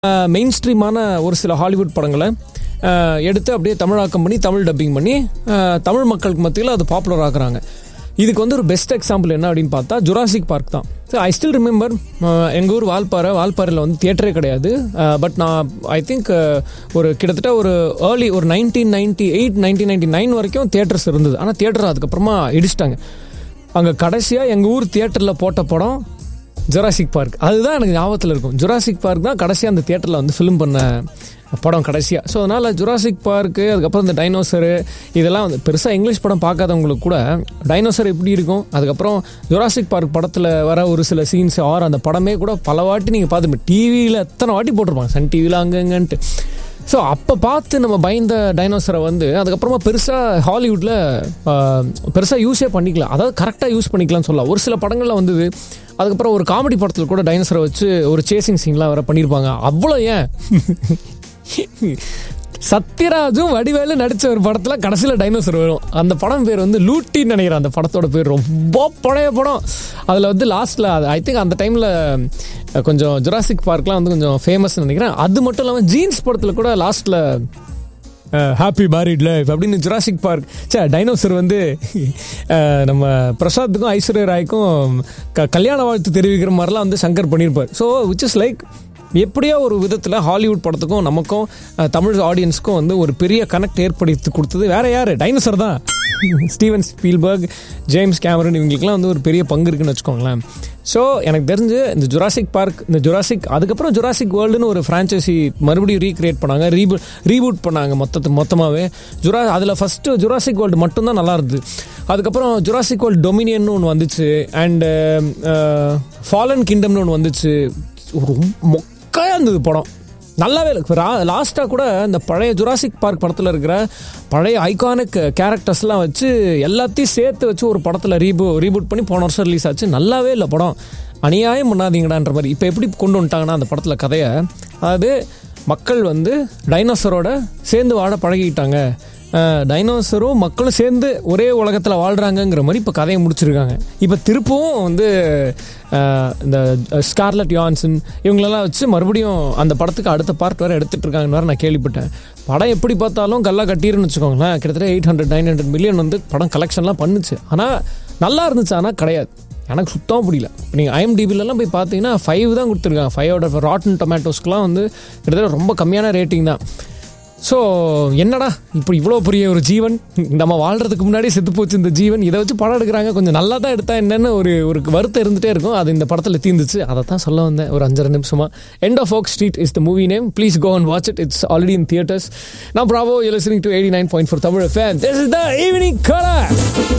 main ஸ்ட்ரீமான ஒரு சில Hollywood படங்களை அஹ், எடுத்து அப்படியே தமிழாக்கம் பண்ணி தமிழ் டப்பிங் பண்ணி அஹ், தமிழ் மக்களுக்கு மத்தியில் அது பாப்புலர் ஆக்குறாங்க இதுக்கு வந்து ஒரு பெஸ்ட் எக்ஸாம்பிள் என்ன அப்படின்னு பார்த்தா ஜுராசிக் பார்க் தான் ஐ ஸ்டில் ரிமெம்பர் எங்கள் ஊர் வால்பாறை வால்பாறையில் வந்து தியேட்டரே கிடையாது பட் நான் ஐ திங்க் ஒரு கிட்டத்தட்ட ஒரு ஏர்லி ஒரு nineteen ninety eight nineteen ninety nine வரைக்கும் தியேட்டர்ஸ் இருந்தது ஆனால் தியேட்டர் அதுக்கப்புறமா இடிச்சிட்டாங்க அங்கே கடைசியாக எங்கள் ஊர் தியேட்டரில் போட்ட படம் ஜுராசிக் பார்க் அதுதான் எனக்கு ஞாபகத்தில் இருக்கும் ஜுராசிக் பார்க் தான் கடைசியாக அந்த தியேட்டரில் வந்து ஃபிலிம் பண்ண படம் கடைசியாக ஸோ அதனால் ஜுராசிக் பார்க்கு அதுக்கப்புறம் இந்த டைனோசரு இதெல்லாம் வந்து பெருசாக இங்கிலீஷ் படம் பார்க்காதவங்களுக்கு கூட டைனோசர் எப்படி இருக்கும் அதுக்கப்புறம் ஜுராசிக் பார்க் படத்தில் வர ஒரு சில சீன்ஸ் ஆர் அந்த படமே கூட பல வாட்டி நீங்கள் பார்த்துருப்பீங்க டிவியில் எத்தனை வாட்டி போட்டிருப்பாங்க சன் டிவியில் அங்கங்கன்ட்டு ஸோ அப்போ பார்த்து நம்ம பயந்த டைனோசரை வந்து அதுக்கப்புறமா பெருசாக ஹாலிவுட்டில் பெருசாக யூஸே பண்ணிக்கலாம் அதாவது கரெக்டாக யூஸ் பண்ணிக்கலாம்னு சொல்லலாம் ஒரு சில படங்களில் வந்தது அதுக்கப்புறம் ஒரு காமெடி படத்தில் கூட டைனோசரை வச்சு ஒரு சேசிங் சீன்லாம் வேற பண்ணியிருப்பாங்க அவ்வளோ ஏன் சத்யராஜும் வடிவேலு நடித்த ஒரு படத்தில் கடைசியில் டைனோசர் வரும் அந்த படம் பேர் வந்து லூட்டின்னு நினைக்கிறேன் அந்த படத்தோட பேர் ரொம்ப பழைய படம் அதில் வந்து லாஸ்ட்டில் ஐ திங்க் அந்த டைமில் கொஞ்சம் ஜுராசிக் பார்க்லாம் வந்து கொஞ்சம் ஃபேமஸ் நினைக்கிறேன் அது மட்டும் இல்லாமல் ஜீன்ஸ் படத்தில் கூட லாஸ்ட்டில் ஹாப்பி மேரிட் லைஃப் அப்படின்னு ஜுராசிக் பார்க் சே டைனோசர் வந்து அஹ், நம்ம பிரசாத்துக்கும் ஐஸ்வர்யா ராய்க்கும் க கல்யாண வாழ்த்து தெரிவிக்கிற மாதிரிலாம் வந்து சங்கர் பண்ணியிருப்பார் ஸோ விச் இஸ் லைக் எப்படியோ ஒரு விதத்தில் ஹாலிவுட் படத்துக்கும் நமக்கும் அஹ், தமிழ் ஆடியன்ஸ்க்கும் வந்து ஒரு பெரிய கனெக்ட் ஏற்படுத்தி கொடுத்தது வேற யார் டைனோசர் தான் ஸ்டீவன் ஸ்பீல்பர்க் ஜேம்ஸ் கேமரன் இவங்களுக்குலாம் வந்து ஒரு பெரிய பங்கு இருக்குன்னு வச்சுக்கோங்களேன் ஸோ எனக்கு தெரிஞ்சு இந்த ஜுராசிக் பார்க் இந்த ஜுராசிக் அதுக்கப்புறம் ஜுராசிக் வேர்ல்டுன்னு ஒரு ஃப்ரான்ச்சைசி மறுபடியும் ரீக்ரியேட் பண்ணாங்க ரீபூ ரீபூட் பண்ணாங்க மொத்தத்து மொத்தமாகவே ஜுரா அதில் ஃபஸ்ட்டு ஜுராசிக் வேர்ல்டு மட்டும்தான் நல்லா இருந்தது அதுக்கப்புறம் ஜுராசிக் வேர்ல்டு டொமினியன் ஒன்று வந்துச்சு அண்டு ஃபாலன் கிங்டம்னு ஒன்று வந்துச்சு ரொம்ப மொக்கையாக இருந்தது படம் நல்லாவே இருக்கு லாஸ்ட்டாக கூட இந்த பழைய ஜுராசிக் பார்க் படத்தில் இருக்கிற பழைய ஐகானிக் கேரக்டர்ஸ்லாம் வச்சு எல்லாத்தையும் சேர்த்து வச்சு ஒரு படத்தில் ரீபூ ரீபூட் பண்ணி போன வருஷம் ரிலீஸ் ஆச்சு நல்லாவே இல்லை படம் அநியாயம் பண்ணாதீங்கடான்ற மாதிரி இப்போ எப்படி கொண்டு வந்துட்டாங்கன்னா அந்த படத்தில் கதையை அதாவது மக்கள் வந்து டைனோசரோட சேர்ந்து வாழ பழகிட்டாங்க அஹ், டைனோசரும் மக்களும் சேர்ந்து ஒரே உலகத்தில் வாழ்கிறாங்கங்கிற மாதிரி இப்போ கதையை முடிச்சிருக்காங்க இப்போ திருப்பவும் வந்து அஹ், இந்த ஸ்கார்லட் யான்சன் இவங்களெல்லாம் வச்சு மறுபடியும் அந்த படத்துக்கு அடுத்த பார்ட் வேறு எடுத்துட்டு இருக்காங்கன்னு வேறு நான் கேள்விப்பட்டேன் படம் எப்படி பார்த்தாலும் கல்லா கட்டிருன்னு வச்சுக்கோங்களேன் கிட்டத்தட்ட eight hundred nine hundred million வந்து படம் கலெக்ஷன்லாம் பண்ணுச்சு ஆனால் நல்லா இருந்துச்சு ஆனால் கிடையாது எனக்கு சுத்தமாக பிடிக்கல இப்போ நீங்கள் ஐஎம்டிபிலலாம் போய் பார்த்தீங்கன்னா ஃபைவ் தான் கொடுத்துருக்காங்க ஃபைவ் அவுட் ஆஃப் ராட்டன் டொமேட்டோஸ்க்குலாம் வந்து கிட்டத்தட்ட ரொம்ப கம்மியான ரேட்டிங் தான் ஸோ என்னடா இப்போ இவ்வளோ பெரிய ஒரு ஜீவன் நம்ம வாழ்றதுக்கு முன்னாடி செத்து போச்சு இந்த ஜீவன் இதை வச்சு படம் எடுக்கிறாங்க கொஞ்சம் நல்லா தான் எடுத்தா என்னன்னு ஒரு ஒரு வருத்தம் இருந்துகிட்டே இருக்கும் அது இந்த படத்தில் தீர்ந்துச்சு அதை தான் சொல்ல வந்தேன் ஒரு அஞ்சரை நிமிஷமா end of Oak Street is the movie name please go and watch it it's already in theatres நான் Bravo you listening to eighty nine point four Tamil fan this is the evening colour